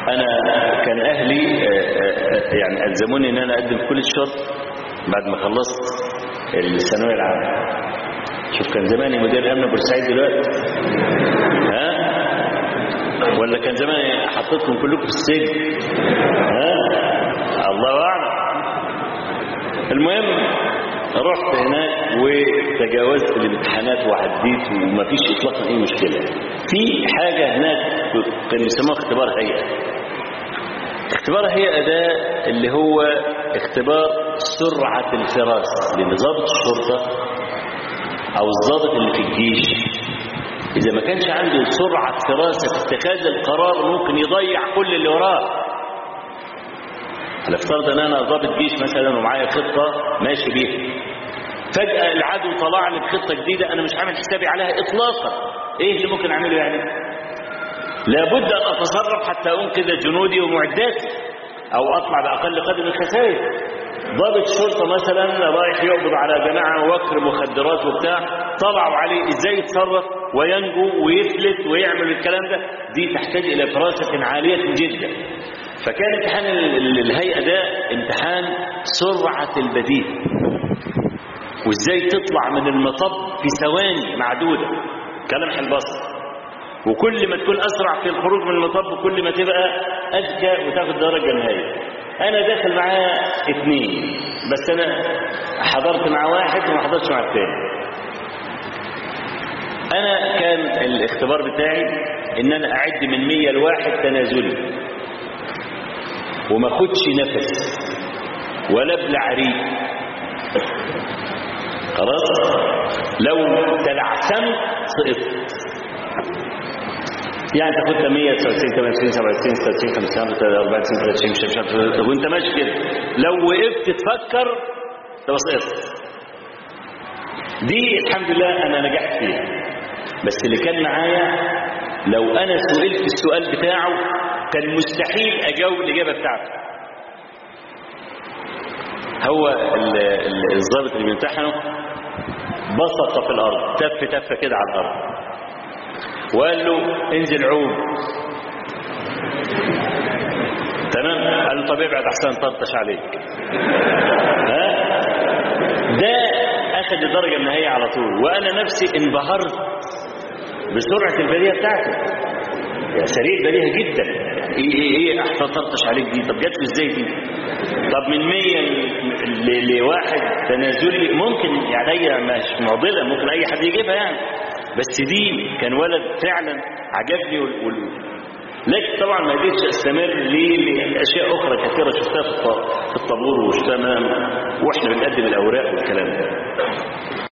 انا كان اهلي يعني الزموني ان انا اقدم في كل الشرط بعد ما خلصت الثانويه العامه شوف كان زماني مدير امن بورسعيد دلوقتي ها ولا كان زماني حطيتكم كلكم في السجن ها الله اعلم المهم رحت هناك وتجاوزت الامتحانات وعديت ومفيش اطلاقا اي مشكله في حاجه هناك كانوا يسموها اختبار هيئه اختبار هيئه ده اللي هو اختبار سرعه الفراسه لان ضابط الشرطه او الضابط اللي في الجيش اذا ما كانش عنده سرعه فراسه في اتخاذ القرار ممكن يضيع كل اللي وراه هنفترض ان انا ضابط جيش مثلا ومعايا خطه ماشي بيها فجاه العدو طلع لي بخطه جديده انا مش عامل حسابي عليها اطلاقا ايه اللي ممكن اعمله يعني لابد ان اتصرف حتى انقذ جنودي ومعداتي او اطلع باقل قدر من الخسائر ضابط شرطة مثلا رايح يقبض على جماعة وكر مخدرات وبتاع طلعوا عليه ازاي يتصرف وينجو ويفلت ويعمل الكلام ده دي تحتاج الى فراسة عالية جدا فكان امتحان الهيئة ده امتحان سرعة البديهة وازاي تطلع من المطب في ثواني معدودة كلمح البصر وكل ما تكون اسرع في الخروج من المطب كل ما تبقى اذكى وتاخد درجة نهائية انا داخل معاه اثنين بس انا حضرت مع واحد وما حضرتش مع الثاني انا كان الاختبار بتاعي ان انا اعد من مية لواحد تنازلي وما خدش نفس ولا ابلع ريق خلاص لو تلعثمت سقطت يعني تاخد 100 99 98 97 96 95 94 30 مش عارف وانت ماشي كده لو وقفت تفكر تبقى سقطت دي الحمد لله انا نجحت فيها بس اللي كان معايا لو انا سئلت السؤال بتاعه كان مستحيل اجاوب الاجابه بتاعته هو الضابط اللي بيمتحنه بسط في الارض تف تفه كده على الارض وقال له انزل عوم تمام قال له طب ابعد احسن طرطش عليك ها ده اخذ الدرجه النهائيه على طول وانا نفسي انبهرت بسرعه البديهه بتاعته يا سريع بديهه جدا ايه ايه ايه احسن طرطش عليك دي طب جات له ازاي دي طب من 100 لواحد تنازلي ممكن يعني مش معضله ممكن اي حد يجيبها يعني بس دي كان ولد فعلا عجبني وال... وال... لكن طبعا ما قدرتش استمر ليه لاشياء اخرى كثيره شفتها في الطابور وشفتها واحنا بنقدم الاوراق والكلام ده